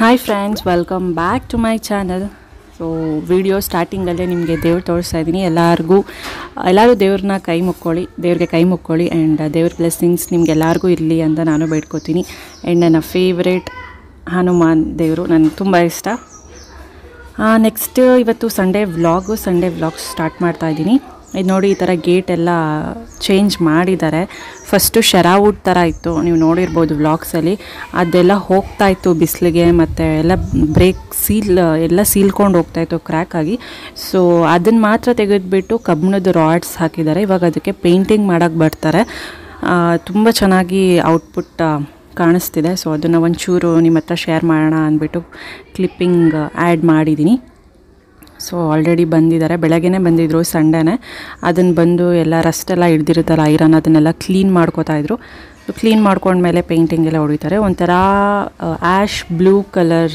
Hi friends welcome back to my channel so video ಸ್ಟಾರ್ಟಿಂಗಲ್ಲೇ ನಿಮಗೆ ದೇವ್ರು ತೋರಿಸ್ತಾ ಇದ್ದೀನಿ ಎಲ್ಲರಿಗೂ ಎಲ್ಲರೂ ದೇವ್ರನ್ನ ಕೈ ಮುಕ್ಕೊಳ್ಳಿ ದೇವ್ರಿಗೆ ಕೈ ಮುಕ್ಕೊಳ್ಳಿ ಆ್ಯಂಡ್ ದೇವ್ರ ಬ್ಲೆಸ್ಸಿಂಗ್ಸ್ ನಿಮ್ಗೆ ಎಲ್ಲರಿಗೂ ಇರಲಿ ಅಂತ ನಾನು ಬೇಡ್ಕೋತೀನಿ ಆ್ಯಂಡ್ ನನ್ನ ಫೇವ್ರೇಟ್ ಹನುಮಾನ್ ದೇವರು ನನಗೆ ತುಂಬ ಇಷ್ಟ ನೆಕ್ಸ್ಟ್ ಇವತ್ತು Sunday vlog Sunday vlog start ಮಾಡ್ತಾ ಇದ್ದೀನಿ ಇದು ನೋಡಿ ಈ ಥರ ಗೇಟ್ ಎಲ್ಲ ಚೇಂಜ್ ಮಾಡಿದ್ದಾರೆ ಫಸ್ಟು ಶೆರಾವುಡ್ ಥರ ಇತ್ತು ನೀವು ನೋಡಿರ್ಬೋದು ವ್ಲಾಗ್ಸಲ್ಲಿ ಅದೆಲ್ಲ ಹೋಗ್ತಾ ಇತ್ತು ಬಿಸಿಲಿಗೆ ಮತ್ತು ಎಲ್ಲ ಬ್ರೇಕ್ ಸೀಲ್ ಎಲ್ಲ ಸೀಲ್ಕೊಂಡು ಹೋಗ್ತಾ ಇತ್ತು ಕ್ರ್ಯಾಕ್ ಆಗಿ ಸೊ ಅದನ್ನು ಮಾತ್ರ ತೆಗೆದುಬಿಟ್ಟು ಕಬ್ಬಿಣದ ರಾಡ್ಸ್ ಹಾಕಿದ್ದಾರೆ ಇವಾಗ ಅದಕ್ಕೆ ಪೇಂಟಿಂಗ್ ಮಾಡೋಕ್ಕೆ ಬರ್ತಾರೆ ತುಂಬ ಚೆನ್ನಾಗಿ ಔಟ್ಪುಟ್ ಕಾಣಿಸ್ತಿದೆ ಸೊ ಅದನ್ನು ಒಂಚೂರು ನಿಮ್ಮ ಹತ್ರ ಶೇರ್ ಮಾಡೋಣ ಅಂದ್ಬಿಟ್ಟು ಕ್ಲಿಪ್ಪಿಂಗ್ ಆ್ಯಡ್ ಮಾಡಿದ್ದೀನಿ ಸೊ ಆಲ್ರೆಡಿ ಬಂದಿದ್ದಾರೆ ಬೆಳಗ್ಗೆನೇ ಬಂದಿದ್ದರು ಸಂಡೇನೆ ಅದನ್ನು ಬಂದು ಎಲ್ಲ ರಸ್ಟೆಲ್ಲ ಹಿಡ್ದಿರುತ್ತಲ್ಲ ಐರನ್ ಅದನ್ನೆಲ್ಲ ಕ್ಲೀನ್ ಮಾಡ್ಕೋತಾ ಇದ್ರು ಕ್ಲೀನ್ ಮಾಡ್ಕೊಂಡ್ಮೇಲೆ ಪೇಂಟಿಂಗ್ ಎಲ್ಲ ಹೊಡಿತಾರೆ ಒಂಥರ ಆ್ಯಶ್ ಬ್ಲೂ ಕಲರ್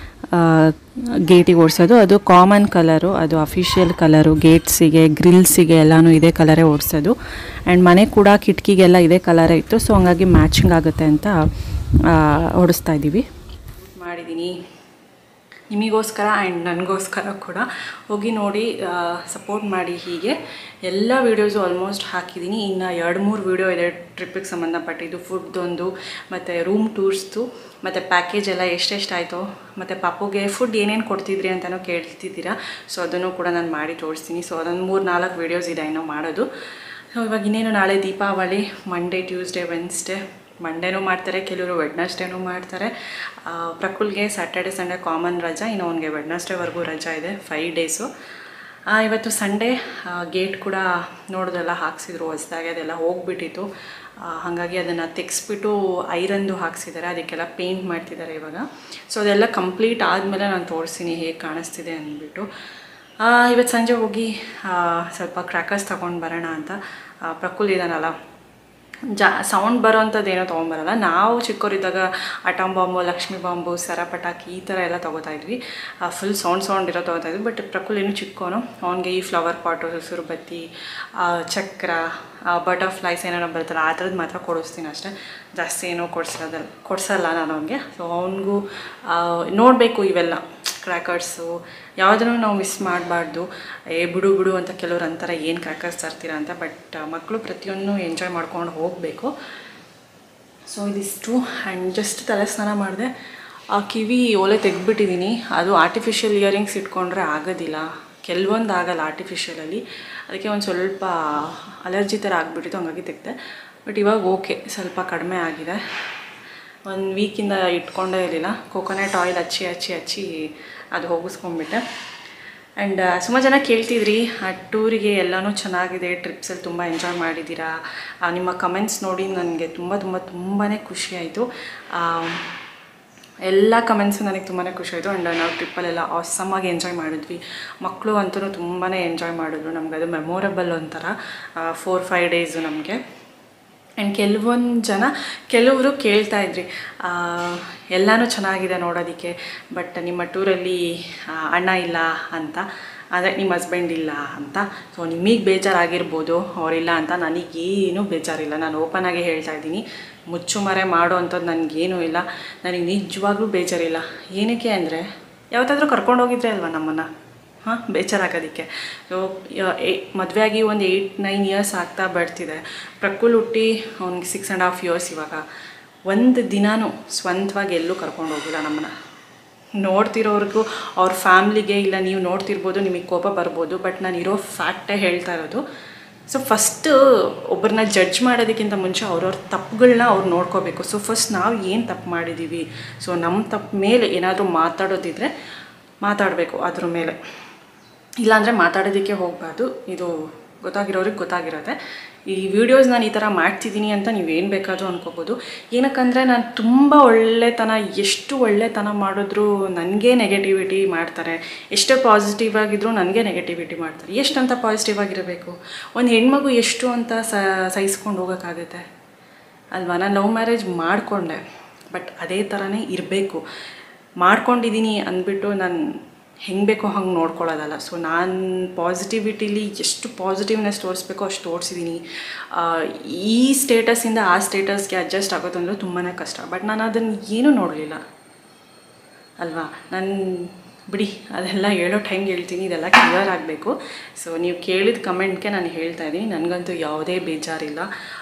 ಗೇಟಿಗೆ ಓಡಿಸೋದು ಅದು ಕಾಮನ್ ಕಲರು ಅದು ಅಫಿಷಿಯಲ್ ಕಲರು ಗೇಟ್ಸಿಗೆ ಗ್ರಿಲ್ಸಿಗೆ ಎಲ್ಲನೂ ಇದೇ ಕಲರೇ ಓಡಿಸೋದು ಆ್ಯಂಡ್ ಮನೆ ಕೂಡ ಕಿಟಕಿಗೆಲ್ಲ ಇದೇ ಕಲರೇ ಇತ್ತು ಸೊ ಹಂಗಾಗಿ ಮ್ಯಾಚಿಂಗ್ ಆಗುತ್ತೆ ಅಂತ ಓಡಿಸ್ತಾ ಇದ್ದೀವಿ ಮಾಡಿದ್ದೀನಿ ನಿಮಗೋಸ್ಕರ ಆ್ಯಂಡ್ ನನಗೋಸ್ಕರ ಕೂಡ ಹೋಗಿ ನೋಡಿ ಸಪೋರ್ಟ್ ಮಾಡಿ ಹೀಗೆ ಎಲ್ಲ ವೀಡಿಯೋಸು ಆಲ್ಮೋಸ್ಟ್ ಹಾಕಿದ್ದೀನಿ ಇನ್ನು ಎರಡು ಮೂರು ವೀಡಿಯೋ ಇದೆ ಟ್ರಿಪ್ಪಿಗೆ ಸಂಬಂಧಪಟ್ಟಿದ್ದು ಫುಡ್ದೊಂದು ಮತ್ತು ರೂಮ್ ಟೂರ್ಸ್ದು ಮತ್ತು ಪ್ಯಾಕೇಜ್ ಎಲ್ಲ ಎಷ್ಟೆಷ್ಟಾಯಿತು ಮತ್ತು ಪಾಪುಗೆ ಫುಡ್ ಏನೇನು ಕೊಡ್ತಿದ್ರಿ ಅಂತಲೂ ಕೇಳ್ತಿದ್ದೀರಾ ಸೊ ಅದನ್ನು ಕೂಡ ನಾನು ಮಾಡಿ ತೋರಿಸ್ತೀನಿ ಸೊ ಅದೊಂದು ಮೂರು ನಾಲ್ಕು ವೀಡಿಯೋಸ್ ಇದೆ ಇನ್ನೂ ಮಾಡೋದು ಸೊ ಇವಾಗ ಇನ್ನೇನು ನಾಳೆ ದೀಪಾವಳಿ ಮಂಡೇ ಟ್ಯೂಸ್ಡೇ ವೆನ್ಸ್ಡೇ ಮಂಡೇನೂ ಮಾಡ್ತಾರೆ ಕೆಲವರು ವೆಡ್ನಸ್ಡೇನೂ ಮಾಡ್ತಾರೆ ಪ್ರಕುಲ್ಗೆ ಸ್ಯಾಟರ್ಡೆ ಸಂಡೇ ಕಾಮನ್ ರಜಾ ಇನ್ನು ಅವನಿಗೆ ವೆಡ್ನಸ್ಡೇವರೆಗೂ ರಜಾ ಇದೆ ಫೈವ್ ಡೇಸು ಇವತ್ತು ಸಂಡೇ ಗೇಟ್ ಕೂಡ ನೋಡೋದೆಲ್ಲ ಹಾಕ್ಸಿದ್ರು ಹೊಸ್ದಾಗಿ ಅದೆಲ್ಲ ಹೋಗ್ಬಿಟ್ಟಿತ್ತು ಹಾಗಾಗಿ ಅದನ್ನು ತೆಗೆಸ್ಬಿಟ್ಟು ಐರನ್ದು ಹಾಕ್ಸಿದ್ದಾರೆ ಅದಕ್ಕೆಲ್ಲ ಪೇಂಟ್ ಮಾಡ್ತಿದ್ದಾರೆ ಇವಾಗ ಸೊ ಅದೆಲ್ಲ ಕಂಪ್ಲೀಟ್ ಆದಮೇಲೆ ನಾನು ತೋರಿಸ್ತೀನಿ ಹೇಗೆ ಕಾಣಿಸ್ತಿದೆ ಅಂದ್ಬಿಟ್ಟು ಇವತ್ತು ಸಂಜೆ ಹೋಗಿ ಸ್ವಲ್ಪ ಕ್ರ್ಯಾಕರ್ಸ್ ತೊಗೊಂಡು ಬರೋಣ ಅಂತ ಪ್ರಕುಲ್ ಇದ್ದಾನಲ್ಲ ಜಾ ಸೌಂಡ್ ಬರೋವಂಥದ್ದು ಏನೋ ತೊಗೊಂಬರಲ್ಲ ನಾವು ಚಿಕ್ಕವರಿದ್ದಾಗ ಅಟಮ್ ಬಾಂಬು ಲಕ್ಷ್ಮಿ ಬಾಂಬು ಸರ ಪಟಾಕಿ ಈ ಥರ ಎಲ್ಲ ತೊಗೋತಾ ಇದ್ವಿ ಫುಲ್ ಸೌಂಡ್ ಸೌಂಡ್ ಇರೋ ತೊಗೋತಾ ಇದ್ವಿ ಬಟ್ ಪ್ರಕುಲ್ ಏನು ಚಿಕ್ಕವನು ಅವನಿಗೆ ಈ ಫ್ಲವರ್ ಪಾಟು ಹಸಿರು ಬತ್ತಿ ಚಕ್ರ ಬಟರ್ಫ್ಲೈಸ್ ಏನಾರ ಬರ್ತಲ್ಲ ಆ ಥರದ್ದು ಮಾತ್ರ ಕೊಡಿಸ್ತೀನಿ ಅಷ್ಟೇ ಜಾಸ್ತಿ ಏನೂ ಕೊಡ್ಸೋದಲ್ಲ ಕೊಡಿಸಲ್ಲ ನಾನು ಅವನಿಗೆ ಸೊ ಅವನಿಗೂ ನೋಡಬೇಕು ಇವೆಲ್ಲ ಕ್ರ್ಯಾಕರ್ಸು ಯಾವುದನ್ನು ನಾವು ಮಿಸ್ ಮಾಡಬಾರ್ದು ಏ ಬಿಡು ಬಿಡು ಅಂತ ಕೆಲವ್ರು ಅಂತಾರೆ ಏನು ಕ್ರ್ಯಾಕರ್ಸ್ ತರ್ತೀರಾ ಅಂತ ಬಟ್ ಮಕ್ಕಳು ಪ್ರತಿಯೊಂದು ಎಂಜಾಯ್ ಮಾಡ್ಕೊಂಡು ಹೋಗಬೇಕು ಸೊ ಇದಿಷ್ಟು ಆ್ಯಂಡ್ ಜಸ್ಟ್ ತಲೆ ಸ್ನಾನ ಮಾಡಿದೆ ಆ ಕಿವಿ ಓಲೆ ತೆಗೆದ್ಬಿಟ್ಟಿದ್ದೀನಿ ಅದು ಆರ್ಟಿಫಿಷಿಯಲ್ ಇಯರಿಂಗ್ಸ್ ಇಟ್ಕೊಂಡ್ರೆ ಆಗೋದಿಲ್ಲ ಕೆಲವೊಂದು ಆಗಲ್ಲ ಆರ್ಟಿಫಿಷಿಯಲಲ್ಲಿ ಅದಕ್ಕೆ ಒಂದು ಸ್ವಲ್ಪ ಅಲರ್ಜಿ ಥರ ಆಗಿಬಿಟ್ಟಿತ್ತು ಹಂಗಾಗಿ ತೆಗೆದೆ ಬಟ್ ಇವಾಗ ಓಕೆ ಸ್ವಲ್ಪ ಕಡಿಮೆ ಆಗಿದೆ ಒಂದು ವೀಕಿಂದ ಇಟ್ಕೊಂಡೇ ಇರಲಿಲ್ಲ ಕೋಕೋನಟ್ ಆಯಿಲ್ ಹಚ್ಚಿ ಹಚ್ಚಿ ಹಚ್ಚಿ ಅದು ಹೋಗಿಸ್ಕೊಂಡ್ಬಿಟ್ಟೆ ಆ್ಯಂಡ್ ಸುಮಾರು ಜನ ಕೇಳ್ತಿದ್ರಿ ಆ ಟೂರಿಗೆ ಎಲ್ಲನೂ ಚೆನ್ನಾಗಿದೆ ಟ್ರಿಪ್ಸಲ್ಲಿ ತುಂಬ ಎಂಜಾಯ್ ಮಾಡಿದ್ದೀರಾ ನಿಮ್ಮ ಕಮೆಂಟ್ಸ್ ನೋಡಿ ನನಗೆ ತುಂಬ ತುಂಬ ತುಂಬಾ ಖುಷಿ ಆಯಿತು ಎಲ್ಲ ಕಮೆಂಟ್ಸು ನನಗೆ ತುಂಬಾ ಖುಷಿ ಆಯಿತು ಆ್ಯಂಡ್ ನಾವು ಟ್ರಿಪ್ಪಲ್ಲೆಲ್ಲ ಆಸಮಾಗಿ ಎಂಜಾಯ್ ಮಾಡಿದ್ವಿ ಮಕ್ಕಳು ಅಂತೂ ತುಂಬಾ ಎಂಜಾಯ್ ಮಾಡಿದ್ರು ನಮ್ಗೆ ಅದು ಮೆಮೊರೇಬಲ್ ಒಂಥರ ಫೋರ್ ಫೈವ್ ಡೇಸು ನಮಗೆ ಆ್ಯಂಡ್ ಕೆಲವೊಂದು ಜನ ಕೆಲವರು ಕೇಳ್ತಾ ಇದ್ರಿ ಎಲ್ಲನೂ ಚೆನ್ನಾಗಿದೆ ನೋಡೋದಕ್ಕೆ ಬಟ್ ನಿಮ್ಮ ಟೂರಲ್ಲಿ ಅಣ್ಣ ಇಲ್ಲ ಅಂತ ಅಂದರೆ ನಿಮ್ಮ ಹಸ್ಬೆಂಡ್ ಇಲ್ಲ ಅಂತ ಸೊ ನಿಮಗೆ ಬೇಜಾರಾಗಿರ್ಬೋದು ಅವರಿಲ್ಲ ಅಂತ ನನಗೇನು ಬೇಜಾರಿಲ್ಲ ನಾನು ಓಪನ್ ಆಗಿ ಹೇಳ್ತಾ ಇದ್ದೀನಿ ಮುಚ್ಚುಮರೆ ಮಾಡೋ ಅಂಥದ್ದು ನನಗೇನೂ ಇಲ್ಲ ನನಗೆ ನಿಜವಾಗ್ಲೂ ಬೇಜಾರಿಲ್ಲ ಏನಕ್ಕೆ ಅಂದರೆ ಯಾವತ್ತಾದರೂ ಕರ್ಕೊಂಡು ಹೋಗಿದ್ರೆ ಅಲ್ವಾ ನಮ್ಮನ್ನು ಹಾಂ ಬೇಜಾರಾಗೋದಕ್ಕೆ ಸೊ ಮದುವೆ ಆಗಿ ಒಂದು ಏಯ್ಟ್ ನೈನ್ ಇಯರ್ಸ್ ಆಗ್ತಾ ಬರ್ತಿದೆ ಪ್ರಕುಲ್ ಹುಟ್ಟಿ ಅವ್ನಿಗೆ ಸಿಕ್ಸ್ ಆ್ಯಂಡ್ ಹಾಫ್ ಇಯರ್ಸ್ ಇವಾಗ ಒಂದು ದಿನಾನೂ ಸ್ವಂತವಾಗಿ ಎಲ್ಲೂ ಕರ್ಕೊಂಡು ಹೋಗಿಲ್ಲ ನಮ್ಮನ್ನು ನೋಡ್ತಿರೋರ್ಗೂ ಅವ್ರ ಫ್ಯಾಮ್ಲಿಗೆ ಇಲ್ಲ ನೀವು ನೋಡ್ತಿರ್ಬೋದು ನಿಮಗೆ ಕೋಪ ಬರ್ಬೋದು ಬಟ್ ನಾನು ಇರೋ ಫ್ಯಾಕ್ಟೇ ಹೇಳ್ತಾ ಇರೋದು ಸೊ ಫಸ್ಟು ಒಬ್ಬರನ್ನ ಜಡ್ಜ್ ಮಾಡೋದಕ್ಕಿಂತ ಮುಂಚೆ ಅವ್ರವ್ರ ತಪ್ಪುಗಳನ್ನ ಅವ್ರು ನೋಡ್ಕೋಬೇಕು ಸೊ ಫಸ್ಟ್ ನಾವು ಏನು ತಪ್ಪು ಮಾಡಿದ್ದೀವಿ ಸೊ ನಮ್ಮ ತಪ್ಪು ಮೇಲೆ ಏನಾದರೂ ಮಾತಾಡೋದಿದ್ರೆ ಮಾತಾಡಬೇಕು ಅದ್ರ ಮೇಲೆ ಇಲ್ಲಾಂದರೆ ಮಾತಾಡೋದಕ್ಕೆ ಹೋಗಬಾರ್ದು ಇದು ಗೊತ್ತಾಗಿರೋರಿಗೆ ಗೊತ್ತಾಗಿರುತ್ತೆ ಈ ವಿಡಿಯೋಸ್ ನಾನು ಈ ಥರ ಮಾಡ್ತಿದ್ದೀನಿ ಅಂತ ನೀವೇನು ಬೇಕಾದರೂ ಅನ್ಕೋಬೋದು ಏನಕ್ಕಂದರೆ ನಾನು ತುಂಬ ಒಳ್ಳೆತನ ಎಷ್ಟು ಒಳ್ಳೆತನ ಮಾಡಿದ್ರು ನನಗೆ ನೆಗೆಟಿವಿಟಿ ಮಾಡ್ತಾರೆ ಎಷ್ಟೇ ಪಾಸಿಟಿವ್ ಆಗಿದ್ದರೂ ನನಗೆ ನೆಗೆಟಿವಿಟಿ ಮಾಡ್ತಾರೆ ಎಷ್ಟಂತ ಪಾಸಿಟಿವ್ ಆಗಿರಬೇಕು ಒಂದು ಹೆಣ್ಮಗು ಎಷ್ಟು ಅಂತ ಸಹಿಸ್ಕೊಂಡು ಹೋಗೋಕ್ಕಾಗುತ್ತೆ ಅಲ್ವಾ ನಾನು ಲವ್ ಮ್ಯಾರೇಜ್ ಮಾಡಿಕೊಂಡೆ ಬಟ್ ಅದೇ ಥರನೇ ಇರಬೇಕು ಮಾಡ್ಕೊಂಡಿದ್ದೀನಿ ಅಂದ್ಬಿಟ್ಟು ನಾನು ಹೆಂಗೆ ಬೇಕೋ ಹಂಗೆ ನೋಡ್ಕೊಳ್ಳೋದಲ್ಲ ಸೊ ನಾನು ಪಾಸಿಟಿವಿಟಿಲಿ ಎಷ್ಟು ಪಾಸಿಟಿವ್ನೆಸ್ ತೋರಿಸ್ಬೇಕೋ ಅಷ್ಟು ತೋರಿಸಿದ್ದೀನಿ ಈ ಸ್ಟೇಟಸ್ಸಿಂದ ಆ ಸ್ಟೇಟಸ್ಗೆ ಅಡ್ಜಸ್ಟ್ ಆಗೋದು ಅಂದರೆ ತುಂಬಾ ಕಷ್ಟ ಬಟ್ ನಾನು ಅದನ್ನು ಏನೂ ನೋಡಲಿಲ್ಲ ಅಲ್ವಾ ನಾನು ಬಿಡಿ ಅದೆಲ್ಲ ಹೇಳೋ ಟೈಮ್ಗೆ ಹೇಳ್ತೀನಿ ಇದೆಲ್ಲ ಕ್ಲಿಯರ್ ಆಗಬೇಕು ಸೊ ನೀವು ಕೇಳಿದ ಕಮೆಂಟ್ಗೆ ನಾನು ಹೇಳ್ತಾ ಇದ್ದೀನಿ ನನಗಂತೂ ಯಾವುದೇ ಬೇಜಾರಿಲ್ಲ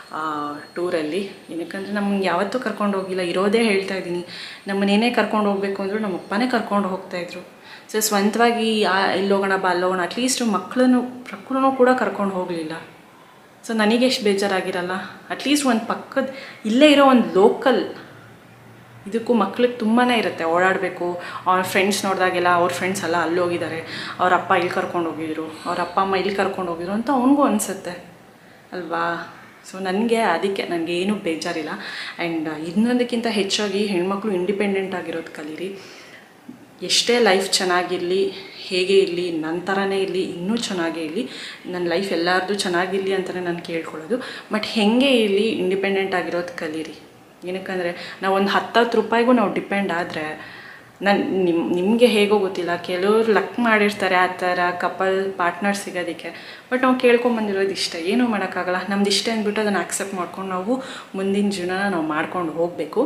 ಟೂರಲ್ಲಿ ಏನಕ್ಕಂದರೆ ನಮ್ಗೆ ಯಾವತ್ತೂ ಕರ್ಕೊಂಡು ಹೋಗಿಲ್ಲ ಇರೋದೇ ಹೇಳ್ತಾ ಇದ್ದೀನಿ ನಮ್ಮನ್ನೇನೇ ಕರ್ಕೊಂಡು ಹೋಗಬೇಕು ಅಂದರೂ ನಮ್ಮ ಅಪ್ಪನೇ ಕರ್ಕೊಂಡು ಹೋಗ್ತಾಯಿದ್ರು ಸೊ ಸ್ವಂತವಾಗಿ ಆ ಇಲ್ಲಿ ಹೋಗೋಣ ಬಾ ಅಲ್ಲಿ ಹೋಗೋಣ ಅಟ್ಲೀಸ್ಟ್ ಮಕ್ಕಳನ್ನು ಮಕ್ಕಳನ್ನು ಕೂಡ ಕರ್ಕೊಂಡು ಹೋಗಲಿಲ್ಲ ಸೊ ನನಗೆ ಎಷ್ಟು ಬೇಜಾರಾಗಿರಲ್ಲ ಅಟ್ಲೀಸ್ಟ್ ಒಂದು ಪಕ್ಕದ ಇಲ್ಲೇ ಇರೋ ಒಂದು ಲೋಕಲ್ ಇದಕ್ಕೂ ಮಕ್ಳಿಗೆ ತುಂಬಾ ಇರುತ್ತೆ ಓಡಾಡಬೇಕು ಅವ್ರ ಫ್ರೆಂಡ್ಸ್ ನೋಡಿದಾಗೆಲ್ಲ ಅವ್ರ ಫ್ರೆಂಡ್ಸ್ ಎಲ್ಲ ಅಲ್ಲಿ ಹೋಗಿದ್ದಾರೆ ಅವ್ರ ಅಪ್ಪ ಇಲ್ಲಿ ಕರ್ಕೊಂಡು ಹೋಗಿದ್ರು ಅವ್ರ ಅಪ್ಪ ಅಮ್ಮ ಇಲ್ಲಿ ಕರ್ಕೊಂಡು ಹೋಗಿದ್ರು ಅಂತ ಅವನಿಗೂ ಅನಿಸುತ್ತೆ ಅಲ್ವಾ ಸೊ ನನಗೆ ಅದಕ್ಕೆ ನನಗೆ ಏನೂ ಬೇಜಾರಿಲ್ಲ ಆ್ಯಂಡ್ ಇನ್ನೊಂದಕ್ಕಿಂತ ಹೆಚ್ಚಾಗಿ ಹೆಣ್ಮಕ್ಳು ಇಂಡಿಪೆಂಡೆಂಟ್ ಆಗಿರೋದು ಕಲೀರಿ ಎಷ್ಟೇ ಲೈಫ್ ಚೆನ್ನಾಗಿರಲಿ ಹೇಗೆ ಇರಲಿ ನನ್ನ ಥರನೇ ಇರಲಿ ಇನ್ನೂ ಚೆನ್ನಾಗೇ ಇರಲಿ ನನ್ನ ಲೈಫ್ ಎಲ್ಲರದ್ದು ಚೆನ್ನಾಗಿರಲಿ ಅಂತಲೇ ನಾನು ಕೇಳ್ಕೊಳ್ಳೋದು ಬಟ್ ಹೇಗೆ ಇರಲಿ ಇಂಡಿಪೆಂಡೆಂಟ್ ಆಗಿರೋದು ಕಲೀರಿ ಏನಕ್ಕಂದರೆ ನಾವು ಒಂದು ಹತ್ತತ್ತು ರೂಪಾಯಿಗೂ ನಾವು ಡಿಪೆಂಡ್ ಆದರೆ ನನ್ನ ನಿಮ್ಮ ನಿಮಗೆ ಹೇಗೋ ಗೊತ್ತಿಲ್ಲ ಕೆಲವ್ರು ಲಕ್ ಮಾಡಿರ್ತಾರೆ ಆ ಥರ ಕಪಲ್ ಪಾರ್ಟ್ನರ್ ಸಿಗೋದಕ್ಕೆ ಬಟ್ ನಾವು ಕೇಳ್ಕೊಂಬಂದಿರೋದು ಇಷ್ಟ ಏನೂ ಮಾಡೋಕ್ಕಾಗಲ್ಲ ನಮ್ದು ಇಷ್ಟ ಅಂದ್ಬಿಟ್ಟು ಅದನ್ನು ಆಕ್ಸೆಪ್ಟ್ ಮಾಡ್ಕೊಂಡು ನಾವು ಮುಂದಿನ ಜೀವನ ನಾವು ಮಾಡ್ಕೊಂಡು ಹೋಗಬೇಕು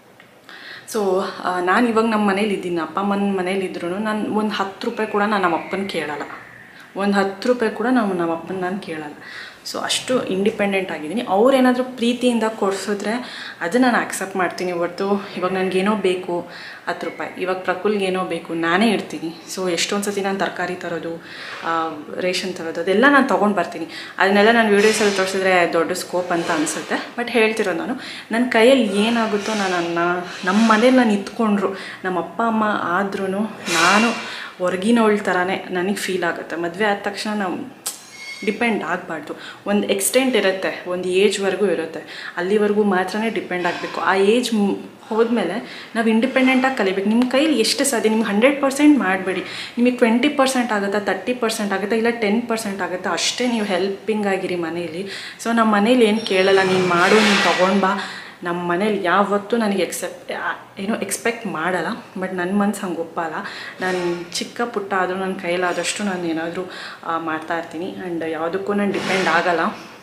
ಸೊ ನಾನು ಇವಾಗ ನಮ್ಮ ಮನೇಲಿ ಇದ್ದೀನಿ ಅಪ್ಪ ಅಮ್ಮನ ಮನೇಲಿ ಇದ್ರೂ ನಾನು ಒಂದು ಹತ್ತು ರೂಪಾಯಿ ಕೂಡ ನಾನು ನಮ್ಮ ಅಪ್ಪನ ಕೇಳಲ್ಲ ಒಂದು ಹತ್ತು ರೂಪಾಯಿ ಕೂಡ ನಾವು ನಮ್ಮ ಅಪ್ಪನ ನಾನು ಕೇಳಲ್ಲ ಸೊ ಅಷ್ಟು ಇಂಡಿಪೆಂಡೆಂಟ್ ಆಗಿದ್ದೀನಿ ಅವ್ರೇನಾದರೂ ಪ್ರೀತಿಯಿಂದ ಕೊಡಿಸಿದ್ರೆ ಅದು ನಾನು ಆಕ್ಸೆಪ್ಟ್ ಮಾಡ್ತೀನಿ ಹೊರ್ತು ಇವಾಗ ನನಗೇನೋ ಬೇಕು ಹತ್ತು ರೂಪಾಯಿ ಇವಾಗ ಪ್ರಕುಲ್ಗೇನೋ ಬೇಕು ನಾನೇ ಇಡ್ತೀನಿ ಸೊ ಎಷ್ಟೊಂದು ಸತಿ ನಾನು ತರಕಾರಿ ತರೋದು ರೇಷನ್ ತರೋದು ಅದೆಲ್ಲ ನಾನು ತೊಗೊಂಡು ಬರ್ತೀನಿ ಅದನ್ನೆಲ್ಲ ನಾನು ವೀಡಿಯೋಸಲ್ಲಿ ತೋರಿಸಿದ್ರೆ ದೊಡ್ಡ ಸ್ಕೋಪ್ ಅಂತ ಅನಿಸುತ್ತೆ ಬಟ್ ಹೇಳ್ತಿರೋದು ನಾನು ನನ್ನ ಕೈಯಲ್ಲಿ ಏನಾಗುತ್ತೋ ನಾನು ನಮ್ಮ ಮನೇಲಿ ನಾನು ಇತ್ಕೊಂಡ್ರು ನಮ್ಮ ಅಪ್ಪ ಅಮ್ಮ ಆದ್ರೂ ನಾನು ಹೊರಗಿನವಳ ಥರನೇ ನನಗೆ ಫೀಲ್ ಆಗುತ್ತೆ ಮದುವೆ ಆದ ತಕ್ಷಣ ನಾವು ಡಿಪೆಂಡ್ ಆಗಬಾರ್ದು ಒಂದು ಎಕ್ಸ್ಟೆಂಟ್ ಇರುತ್ತೆ ಒಂದು ಏಜ್ವರೆಗೂ ಇರುತ್ತೆ ಅಲ್ಲಿವರೆಗೂ ಮಾತ್ರನೇ ಡಿಪೆಂಡ್ ಆಗಬೇಕು ಆ ಏಜ್ ಹೋದ್ಮೇಲೆ ನಾವು ಇಂಡಿಪೆಂಡೆಂಟಾಗಿ ಕಲಿಬೇಕು ನಿಮ್ಮ ಕೈಲಿ ಎಷ್ಟು ಸಾಧ್ಯ ನಿಮ್ಗೆ ಹಂಡ್ರೆಡ್ ಪರ್ಸೆಂಟ್ ಮಾಡಬೇಡಿ ನಿಮಗೆ ಟ್ವೆಂಟಿ ಪರ್ಸೆಂಟ್ ಆಗುತ್ತಾ ತರ್ಟಿ ಪರ್ಸೆಂಟ್ ಆಗುತ್ತಾ ಇಲ್ಲ ಟೆನ್ ಪರ್ಸೆಂಟ್ ಆಗುತ್ತಾ ಅಷ್ಟೇ ನೀವು ಹೆಲ್ಪಿಂಗ್ ಆಗಿರಿ ಮನೇಲಿ ಸೊ ನಮ್ಮ ಮನೇಲಿ ಏನು ಕೇಳಲ್ಲ ನೀನು ಮಾಡು ನೀನು ತೊಗೊಂಡು ಬಾ ನಮ್ಮ ಮನೇಲಿ ಯಾವತ್ತೂ ನನಗೆ ಎಕ್ಸೆಪ್ಟ್ ಏನೋ ಎಕ್ಸ್ಪೆಕ್ಟ್ ಮಾಡಲ್ಲ ಬಟ್ ನನ್ನ ಮನ್ಸು ಹಂಗೆ ಒಪ್ಪಲ್ಲ ನಾನು ಚಿಕ್ಕ ಪುಟ್ಟ ಆದರೂ ನನ್ನ ಕೈಲಾದಷ್ಟು ನಾನು ಏನಾದರೂ ಮಾಡ್ತಾ ಇರ್ತೀನಿ ಆ್ಯಂಡ್ ಯಾವುದಕ್ಕೂ ನಾನು ಡಿಪೆಂಡ್ ಆಗಲ್ಲ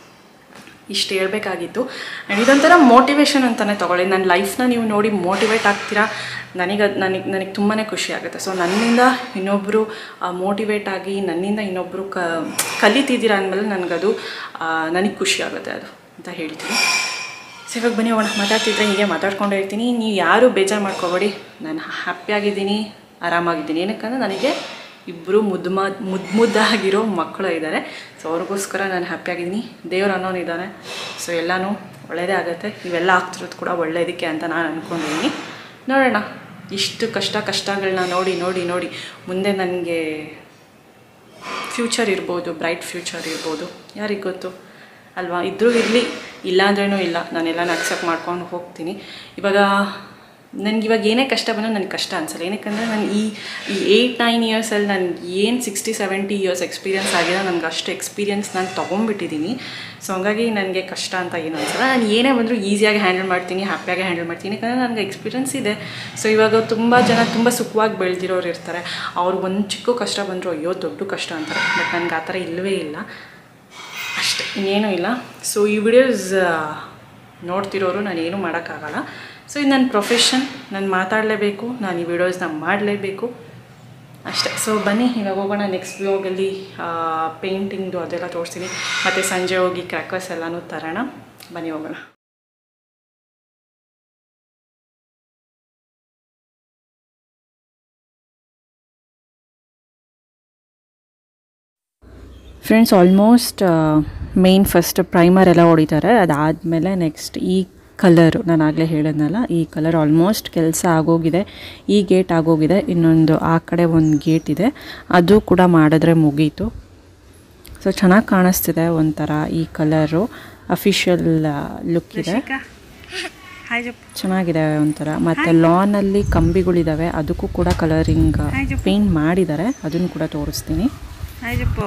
ಇಷ್ಟು ಹೇಳ್ಬೇಕಾಗಿತ್ತು ಆ್ಯಂಡ್ ಇದೊಂಥರ ಮೋಟಿವೇಶನ್ ಅಂತಲೇ ತೊಗೊಳ್ಳಿ ನನ್ನ ಲೈಫ್ನ ನೀವು ನೋಡಿ ಮೋಟಿವೇಟ್ ಆಗ್ತೀರಾ ನನಗೆ ನನಗೆ ನನಗೆ ತುಂಬಾ ಖುಷಿ ಆಗುತ್ತೆ ಸೊ ನನ್ನಿಂದ ಇನ್ನೊಬ್ಬರು ಮೋಟಿವೇಟ್ ಆಗಿ ನನ್ನಿಂದ ಇನ್ನೊಬ್ಬರು ಕ ಕಲಿತಿದ್ದೀರಾ ಅಂದಮೇಲೆ ನನಗದು ನನಗೆ ಖುಷಿ ಆಗುತ್ತೆ ಅದು ಅಂತ ಹೇಳ್ತೀನಿ ಸೊ ಇವಾಗ ಬನ್ನಿ ಹೋಗೋಣ ಮಾತಾಡ್ತಿದ್ರೆ ಹೀಗೆ ಮಾತಾಡ್ಕೊಂಡೇ ಇರ್ತೀನಿ ನೀವು ಯಾರು ಬೇಜಾರು ಮಾಡ್ಕೋಬೇಡಿ ನಾನು ಹ್ಯಾಪಿಯಾಗಿದ್ದೀನಿ ಆರಾಮಾಗಿದ್ದೀನಿ ಏನಕ್ಕಂದ್ರೆ ನನಗೆ ಇಬ್ಬರು ಮುದ್ದು ಮುದ್ದು ಮುದ್ದಾಗಿರೋ ಮಕ್ಕಳು ಇದ್ದಾರೆ ಸೊ ಅವ್ರಿಗೋಸ್ಕರ ನಾನು ಹ್ಯಾಪಿಯಾಗಿದ್ದೀನಿ ದೇವ್ರು ಅನ್ನೋನಿದ್ದಾನೆ ಸೊ ಎಲ್ಲನೂ ಒಳ್ಳೆಯದೇ ಆಗುತ್ತೆ ಇವೆಲ್ಲ ಆಗ್ತಿರೋದು ಕೂಡ ಒಳ್ಳೆಯದಕ್ಕೆ ಅಂತ ನಾನು ಅಂದ್ಕೊಂಡಿದ್ದೀನಿ ನೋಡೋಣ ಇಷ್ಟು ಕಷ್ಟ ಕಷ್ಟಗಳನ್ನ ನೋಡಿ ನೋಡಿ ನೋಡಿ ಮುಂದೆ ನನಗೆ ಫ್ಯೂಚರ್ ಇರ್ಬೋದು ಬ್ರೈಟ್ ಫ್ಯೂಚರ್ ಇರ್ಬೋದು ಯಾರಿಗೆ ಗೊತ್ತು ಅಲ್ವಾ ಇದ್ರೂ ಇರಲಿ ಇಲ್ಲಾಂದ್ರೂ ಇಲ್ಲ ನಾನೆಲ್ಲನೂ ಅಕ್ಸೆಪ್ಟ್ ಮಾಡ್ಕೊಂಡು ಹೋಗ್ತೀನಿ ಇವಾಗ ನನಗೆ ಇವಾಗ ಏನೇ ಕಷ್ಟ ಬಂದರೂ ನನಗೆ ಕಷ್ಟ ಅನಿಸಲ್ಲ ಏನಕ್ಕಂದರೆ ನಾನು ಈ ಈ ಏಯ್ಟ್ ನೈನ್ ಇಯರ್ಸಲ್ಲಿ ನನಗೆ ಏನು ಸಿಕ್ಸ್ಟಿ ಸೆವೆಂಟಿ ಇಯರ್ಸ್ ಎಕ್ಸ್ಪೀರಿಯನ್ಸ್ ಆಗಿದೆ ನನಗೆ ಅಷ್ಟು ಎಕ್ಸ್ಪೀರಿಯನ್ಸ್ ನಾನು ತೊಗೊಂಡ್ಬಿಟ್ಟಿದ್ದೀನಿ ಸೊ ಹಂಗಾಗಿ ನನಗೆ ಕಷ್ಟ ಅಂತ ಏನು ಅನಿಸಲ್ಲ ನಾನು ಏನೇ ಬಂದರೂ ಈಸಿಯಾಗಿ ಹ್ಯಾಂಡಲ್ ಮಾಡ್ತೀನಿ ಹ್ಯಾಪಿಯಾಗಿ ಹ್ಯಾಂಡಲ್ ಮಾಡ್ತೀನಿ ಯಾಕಂದರೆ ನನಗೆ ಎಕ್ಸ್ಪೀರಿಯನ್ಸ್ ಇದೆ ಸೊ ಇವಾಗ ತುಂಬ ಜನ ತುಂಬ ಸುಖವಾಗಿ ಬೆಳೆದಿರೋರು ಇರ್ತಾರೆ ಅವ್ರು ಒಂದು ಚಿಕ್ಕ ಕಷ್ಟ ಬಂದರೂ ಅಯ್ಯೋ ದೊಡ್ಡ ಕಷ್ಟ ಅಂತಾರೆ ಬಟ್ ನನಗೆ ಆ ಥರ ಇಲ್ಲವೇ ಇಲ್ಲ ಅಷ್ಟೇ ಇನ್ನೇನೂ ಇಲ್ಲ ಸೊ ಈ ವಿಡಿಯೋಸ್ ನೋಡ್ತಿರೋರು ನಾನು ಏನೂ ಮಾಡೋಕ್ಕಾಗಲ್ಲ ಸೊ ಇದು ನನ್ನ ಪ್ರೊಫೆಷನ್ ನಾನು ಮಾತಾಡಲೇಬೇಕು ನಾನು ಈ ವಿಡಿಯೋಸ್ನ ಮಾಡಲೇಬೇಕು ಅಷ್ಟೇ ಸೊ ಬನ್ನಿ ಇವಾಗ ಹೋಗೋಣ ನೆಕ್ಸ್ಟ್ ವ್ಲಾಗಲ್ಲಿ ಪೇಂಟಿಂಗ್ದು ಅದೆಲ್ಲ ತೋರಿಸ್ತೀನಿ ಮತ್ತು ಸಂಜೆ ಹೋಗಿ ಕ್ರ್ಯಾಕರ್ಸ್ ಎಲ್ಲನೂ ತರೋಣ ಬನ್ನಿ ಹೋಗೋಣ friends almost main first primer ಎಲ್ಲ ಹೊಡಿತಾರೆ ಅದಾದಮೇಲೆ ನೆಕ್ಸ್ಟ್ ಈ ಕಲರು ನಾನು ಆಗಲೇ ಹೇಳಿದ್ನಲ್ಲ ಈ ಕಲರ್ ಆಲ್ಮೋಸ್ಟ್ ಕೆಲಸ ಆಗೋಗಿದೆ ಈ ಗೇಟ್ ಆಗೋಗಿದೆ ಇನ್ನೊಂದು ಆ ಕಡೆ ಒಂದು ಗೇಟ್ ಇದೆ ಅದು ಕೂಡ ಮಾಡಿದ್ರೆ ಮುಗೀತು ಸೊ ಚೆನ್ನಾಗಿ ಕಾಣಿಸ್ತಿದೆ ಒಂಥರ ಈ ಕಲರು ಅಫಿಷಿಯಲ್ ಲುಕ್ ಇದೆ ಚೆನ್ನಾಗಿದೆ ಒಂಥರ ಮತ್ತು ಲಾನಲ್ಲಿ ಕಂಬಿಗಳಿದ್ದಾವೆ ಅದಕ್ಕೂ ಕೂಡ ಕಲರಿಂಗ್ ಪೇಂಟ್ ಮಾಡಿದ್ದಾರೆ ಅದನ್ನು ಕೂಡ ತೋರಿಸ್ತೀನಿ ಹಾಯ್ ಜಪ್ಪು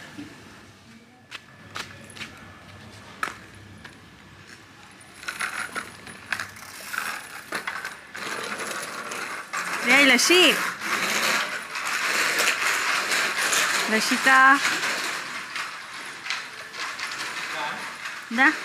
ಏ ಲಶಿ ಲಶಿಕಾ ದಾ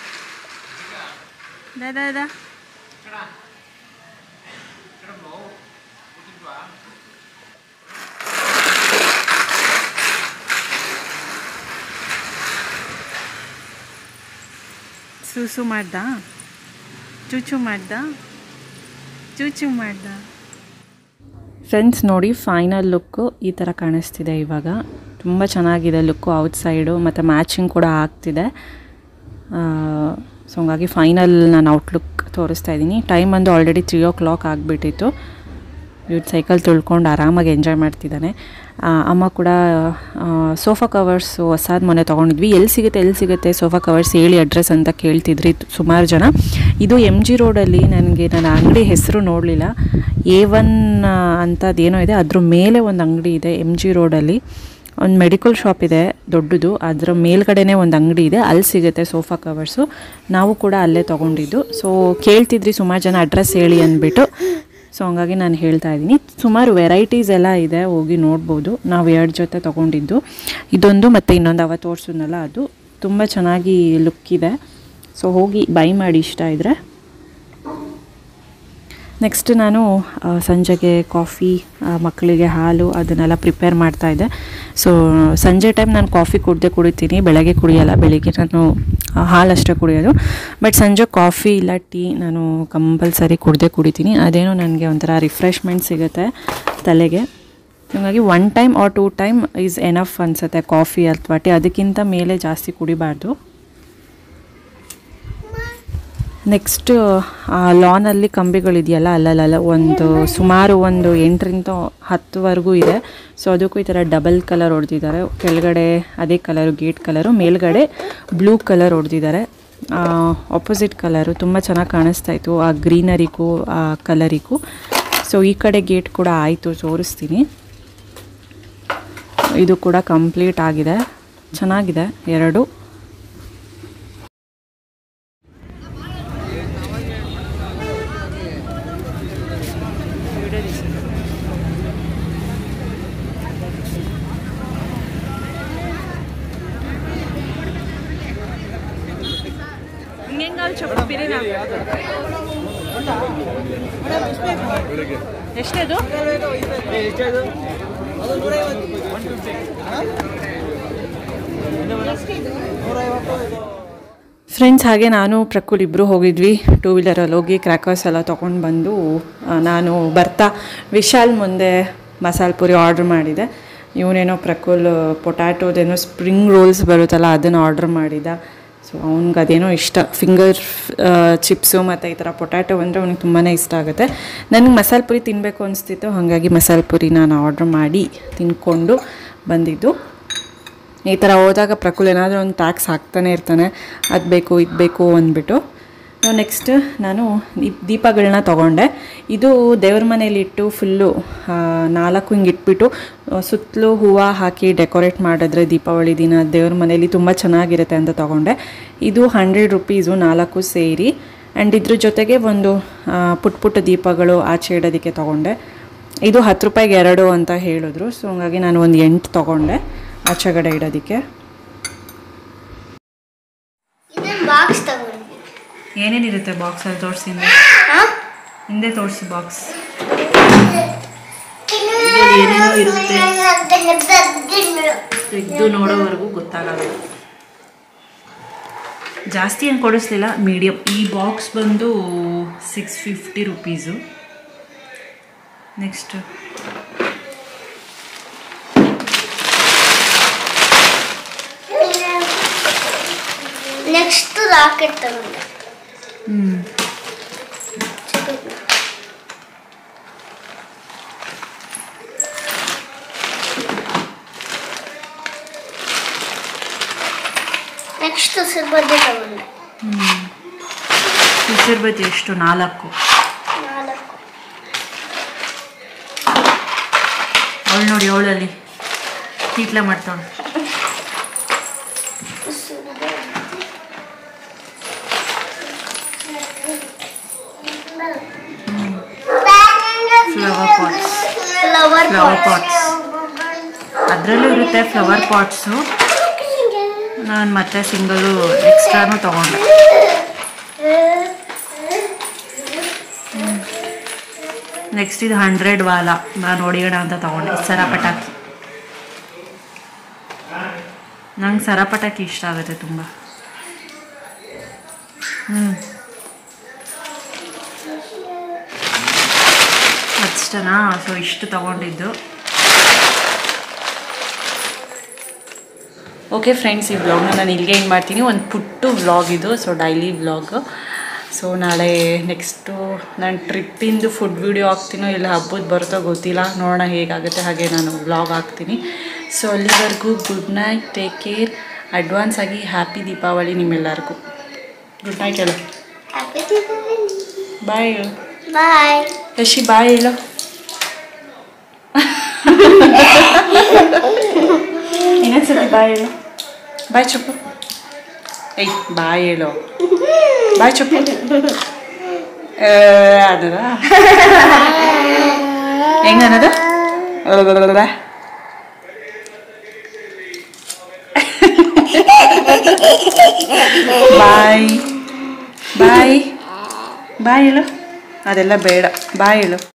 ದಾ ದಾ ದಾ ಸೂಸು ಮಾಡ್ದ ಚೂಚು ಮಾಡ್ದ ಚೂಚು ಮಾಡ್ದ ಫ್ರೆಂಡ್ಸ್ ನೋಡಿ ಫೈನಲ್ ಲುಕ್ಕು ಈ ಥರ ಕಾಣಿಸ್ತಿದೆ ಇವಾಗ ತುಂಬ ಚೆನ್ನಾಗಿದೆ ಲುಕ್ಕು ಔಟ್ಸೈಡು ಮತ್ತು ಮ್ಯಾಚಿಂಗ್ ಕೂಡ ಆಗ್ತಿದೆ ಸೊ ಹಂಗಾಗಿ ಫೈನಲ್ ನಾನು ಔಟ್ಲುಕ್ ತೋರಿಸ್ತಾ ಇದ್ದೀನಿ ಟೈಮ್ ಒಂದು ಆಲ್ರೆಡಿ ತ್ರೀ ಓ ಕ್ಲಾಕ್ ಆಗಿಬಿಟ್ಟಿತ್ತು ಇವ್ರು ಸೈಕಲ್ ತುಳ್ಕೊಂಡು ಆರಾಮಾಗಿ ಎಂಜಾಯ್ ಮಾಡ್ತಿದ್ದಾನೆ ಆ, ಅಮ್ಮ ಕೂಡ ಸೋಫಾ ಕವರ್ಸು ಹೊಸಾದ ಮೊನ್ನೆ ತೊಗೊಂಡಿದ್ವಿ ಎಲ್ಲಿ ಸಿಗುತ್ತೆ ಎಲ್ಲಿ ಸಿಗುತ್ತೆ ಸೋಫಾ ಕವರ್ಸ್ ಹೇಳಿ ಅಡ್ರೆಸ್ ಅಂತ ಕೇಳ್ತಿದ್ರಿ ಸುಮಾರು ಜನ ಇದು ಎಮ್ ಜಿ ರೋಡಲ್ಲಿ ನನಗೆ ನನ್ನ ಅಂಗಡಿ ಹೆಸರು ನೋಡಲಿಲ್ಲ ಎ ಒನ್ ಅಂತದೇನೋ ಇದೆ ಅದ್ರ ಮೇಲೆ ಒಂದು ಅಂಗಡಿ ಇದೆ ಎಮ್ ಜಿ ರೋಡಲ್ಲಿ ಒಂದು ಮೆಡಿಕಲ್ ಶಾಪ್ ಇದೆ ದೊಡ್ಡದು ಅದರ ಮೇಲ್ಗಡೆನೇ ಒಂದು ಅಂಗಡಿ ಇದೆ ಅಲ್ಲಿ ಸಿಗುತ್ತೆ ಸೋಫಾ ಕವರ್ಸು ನಾವು ಕೂಡ ಅಲ್ಲೇ ತೊಗೊಂಡಿದ್ದು ಸೊ ಕೇಳ್ತಿದ್ರಿ ಸುಮಾರು ಜನ ಅಡ್ರೆಸ್ ಹೇಳಿ ಅಂದ್ಬಿಟ್ಟು ಸೊ ಹಂಗಾಗಿ ನಾನು ಹೇಳ್ತಾ ಇದ್ದೀನಿ ಸುಮಾರು ವೆರೈಟೀಸ್ ಎಲ್ಲ ಇದೆ ಹೋಗಿ ನೋಡ್ಬೋದು ನಾವು ಎರಡು ಜೊತೆ ತೊಗೊಂಡಿದ್ದು ಇದೊಂದು ಮತ್ತು ಇನ್ನೊಂದು ಅವ ತೋರಿಸಿದ್ನಲ್ಲ ಅದು ತುಂಬ ಚೆನ್ನಾಗಿ ಲುಕ್ ಇದೆ ಸೊ ಹೋಗಿ ಬೈ ಮಾಡಿ ಇಷ್ಟ ಇದ್ದರೆ ನೆಕ್ಸ್ಟ್ ನಾನು ಆ, ಸಂಜೆಗೆ ಕಾಫಿ ಆ, ಮಕ್ಕಳಿಗೆ ಹಾಲು ಅದನ್ನೆಲ್ಲ ಪ್ರಿಪೇರ್ ಮಾಡ್ತಾ ಇದ್ದೆ ಸೊ ಸಂಜೆ ಟೈಮ್ ನಾನು ಕಾಫಿ ಕುಡ್ದೆ ಕುಡಿತೀನಿ ಬೆಳಗ್ಗೆ ಕುಡಿಯಲ್ಲ ಬೆಳಿಗ್ಗೆ ನಾನು ಆ, ಹಾಲಷ್ಟೇ ಕುಡಿಯೋದು ಬಟ್ ಸಂಜೆ ಕಾಫಿ ಇಲ್ಲ ಟೀ ನಾನು ಕಂಪಲ್ಸರಿ ಕುಡ್ದೆ ಕುಡಿತೀನಿ ಅದೇನೋ ನನಗೆ ಒಂಥರ ರಿಫ್ರೆಶ್ಮೆಂಟ್ ಸಿಗುತ್ತೆ ತಲೆಗೆ ಹಾಗಾಗಿ one time or two time is enough ಅನಿಸುತ್ತೆ ಕಾಫಿ ಅಥವಾ ಟೀ ಅದಕ್ಕಿಂತ ಮೇಲೆ ಜಾಸ್ತಿ ಕುಡಿಬಾರ್ದು ನೆಕ್ಸ್ಟ್ ಆ ಲಾನಲ್ಲಿ ಕಂಬಿಗಳಿದೆಯಲ್ಲ ಅಲ್ಲಲ್ಲ ಒಂದು ಸುಮಾರು ಒಂದು ಎಂಟರಿಂದ ಹತ್ತುವರೆಗೂ ಇದೆ ಸೊ ಅದಕ್ಕೂ ಈ ಥರ ಡಬಲ್ ಕಲರ್ ಹೊಡೆದಿದ್ದಾರೆ ಕೆಳಗಡೆ ಅದೇ ಕಲರು ಗೇಟ್ ಕಲರು ಮೇಲ್ಗಡೆ ಬ್ಲೂ ಕಲರ್ ಹೊಡೆದಿದ್ದಾರೆ ಆಪೋಸಿಟ್ ಕಲರು ತುಂಬ ಚೆನ್ನಾಗಿ ಕಾಣಿಸ್ತಾ ಇತ್ತು ಆ ಗ್ರೀನರಿಗೂ ಆ ಕಲರಿಗೂ ಸೊ ಈ ಕಡೆ ಗೇಟ್ ಕೂಡ ಆಯಿತು ತೋರಿಸ್ತೀನಿ ಇದು ಕೂಡ ಕಂಪ್ಲೀಟ್ ಆಗಿದೆ ಚೆನ್ನಾಗಿದೆ ಎರಡು ಎಷ್ಟೇದು ಫ್ರೆಂಡ್ಸ್ ಹಾಗೆ ನಾನು ಪ್ರಕುಲ್ ಇಬ್ಬರು ಹೋಗಿದ್ವಿ ಟೂ ವೀಲರಲ್ಲಿ ಹೋಗಿ ಕ್ರ್ಯಾಕರ್ಸ್ ಎಲ್ಲ ತೊಗೊಂಡು ಬಂದು ಆ, ನಾನು ಬರ್ತಾ ವಿಶಾಲ್ ಮುಂದೆ ಮಸಾಲೆ ಪುರಿ ಆರ್ಡ್ರ್ ಮಾಡಿದೆ ಇವನೇನೋ ಪ್ರಕುಲ್ ಪೊಟ್ಯಾಟೋದೇನೋ ಸ್ಪ್ರಿಂಗ್ ರೋಲ್ಸ್ ಬರುತ್ತಲ್ಲ ಅದನ್ನು ಆರ್ಡ್ರ್ ಮಾಡಿದ ಸೊ ಅವ್ನಿಗೆ ಅದೇನೋ ಇಷ್ಟ ಫಿಂಗರ್ ಚಿಪ್ಸು ಮತ್ತು ಈ ಥರ ಪೊಟ್ಯಾಟೊ ಅಂದರೆ ಅವ್ನಿಗೆ ತುಂಬಾ ಇಷ್ಟ ಆಗುತ್ತೆ ನನಗೆ ಮಸಾಲೆ ಪುರಿ ತಿನ್ನಬೇಕು ಅನಿಸ್ತಿತ್ತು ಹಾಗಾಗಿ ಮಸಾಲೆ ಪುರಿ ನಾನು ಆರ್ಡ್ರ್ ಮಾಡಿ ತಿನ್ಕೊಂಡು ಬಂದಿದ್ದು ಈ ಥರ ಹೋದಾಗ ಪ್ರಕುಲ್ ಏನಾದರೂ ಒಂದು ಟ್ಯಾಕ್ಸ್ ಹಾಕ್ತಾನೆ ಇರ್ತಾನೆ ಅದು ಬೇಕು ಇದು ಬೇಕು ಅಂದ್ಬಿಟ್ಟು ನೆಕ್ಸ್ಟ್ ನಾನು ದೀಪ್ ದೀಪಗಳನ್ನ ತೊಗೊಂಡೆ ಇದು ದೇವ್ರ ಮನೇಲಿ ಇಟ್ಟು ಫುಲ್ಲು ನಾಲ್ಕು ಹಿಂಗೆ ಇಟ್ಬಿಟ್ಟು ಆ, ಸುತ್ತಲೂ ಹೂವು ಹಾಕಿ ಡೆಕೋರೇಟ್ ಮಾಡಿದ್ರೆ ದೀಪಾವಳಿ ದಿನ ದೇವ್ರ ಮನೇಲಿ ತುಂಬ ಚೆನ್ನಾಗಿರುತ್ತೆ ಅಂತ ತೊಗೊಂಡೆ ಇದು ಹಂಡ್ರೆಡ್ ರುಪೀಸು ನಾಲ್ಕು ಸೇರಿ ಆ್ಯಂಡ್ ಇದ್ರ ಜೊತೆಗೆ ಒಂದು ಆ, ಪುಟ್ಟ ಪುಟ್ಟ ದೀಪಗಳು ಆಚೆ ಇಡೋದಕ್ಕೆ ತೊಗೊಂಡೆ ಇದು ಹತ್ತು ರೂಪಾಯಿಗೆ ಎರಡು ಅಂತ ಹೇಳಿದ್ರು ಸೊ ಹಂಗಾಗಿ ನಾನು ಒಂದು ಎಂಟು ತೊಗೊಂಡೆ ಆಚೆಗಡೆ ಇಡೋದಕ್ಕೆ ಇದನ್ನ ಬಾಕ್ಸ್ ತಗೊಂಡಿದ್ದೀನಿ ಏನೇನಿರುತ್ತೆ ಬಾಕ್ಸಲ್ಲಿ ತೋರಿಸಿ ಹಿಂದೆ ತೋರಿಸಿ ಬಾಕ್ಸ್ ಏನೇನೋ ಇರುತ್ತೆ ತೆಗೆದು ನೋಡೋವರೆಗೂ ಗೊತ್ತಾಗಲ್ಲ ಜಾಸ್ತಿ ಏನು ಕೊಡಿಸ್ಲಿಲ್ಲ ಮೀಡಿಯಮ್ ಈ ಬಾಕ್ಸ್ ಬಂದು six fifty rupees next next rocket ತಗೊಂಡೆ ಹ್ಞೂ ನೆಕ್ಸ್ಟ್ ಸಿರ್ಬದ್ದೆ ತಗೊಂಡೆ ಹೆಸರು ಎಷ್ಟು ನಾಲ್ಕು ನಾಲ್ಕು ಅವಳು ನೋಡಿ ಅವಳಲ್ಲಿ ತೀಟ್ಲ ಮಾಡ್ತಾಳೆ flower pots flower Flower pots. ಅದರಲ್ಲೂ ಇರುತ್ತೆ ಫ್ಲವರ್ ಪಾಟ್ಸು ನಾನು ಮತ್ತೆ ಸಿಂಗಲು ಎಕ್ಸ್ಟ್ರಾನು ತೊಗೊಂಡೆ ನೆಕ್ಸ್ಟ್ ಇದು ಹಂಡ್ರೆಡ್ ವಾಲ ನಾನು ಹೊಡಿಯೋಣ ಅಂತ ತೊಗೊಂಡೆ ಸರ ಪಟಾಕಿ ನಂಗೆ ಸರ ಪಟಾಕಿ ಇಷ್ಟ ಆಗುತ್ತೆ ತುಂಬ ಹ್ಞೂ ಅಷ್ಟನಾ ಸೊ ಇಷ್ಟು ತಗೊಂಡಿದ್ದು ಓಕೆ ಫ್ರೆಂಡ್ಸ್ ಈ ವ್ಲಾಗ್ನ ನಾನು ಇಲ್ಲಿಗೆ ಏನು ಮಾಡ್ತೀನಿ ಒಂದು ಪುಟ್ಟು ವ್ಲಾಗ್ ಇದು ಸೊ ಡೈಲಿ ವ್ಲಾಗ್ ಸೊ ನಾಳೆ ನೆಕ್ಸ್ಟು ನಾನು ಟ್ರಿಪ್ಪಿಂದು ಫುಡ್ ವೀಡಿಯೋ ಹಾಕ್ತೀನೋ ಇಲ್ಲ ಹಬ್ಬದ ಬರುತ್ತೋ ಗೊತ್ತಿಲ್ಲ ನೋಡೋಣ ಹೇಗಾಗುತ್ತೆ ಹಾಗೆ ನಾನು ವ್ಲಾಗ್ ಹಾಕ್ತೀನಿ ಸೊ ಅಲ್ಲಿವರೆಗೂ good night take care advance ಆಗಿ ಹ್ಯಾಪಿ ದೀಪಾವಳಿ ನಿಮ್ಮೆಲ್ಲರಿಗೂ ಗುಡ್ ನೈಟ್ ಹೇಳು ಹ್ಯಾಪಿ ದೀಪಾವಳಿ ಬಾಯ್ ಹೇಳು ಬಾಯ್ ಯಶಿ ಬಾಯ್ ಹೇಳು ಇನ್ನೊಂದ್ಸತಿ ಬಾಯ್ ಹೇಳು ಬಾಯ್ ಚುಪ್ಪು ಏಯ್ ಬಾಯ್ ಹೇಳು ಬಾಯ್ ಚುಪ್ಪು ಅದರ ಹೆಂಗ ಅನ್ನೋದು ಬಾಯ್ ಬಾಯ್ ಬಾಯ್ ಹೇಳು ಅದೆಲ್ಲ ಬೇಡ ಬಾಯ್ ಹೇಳು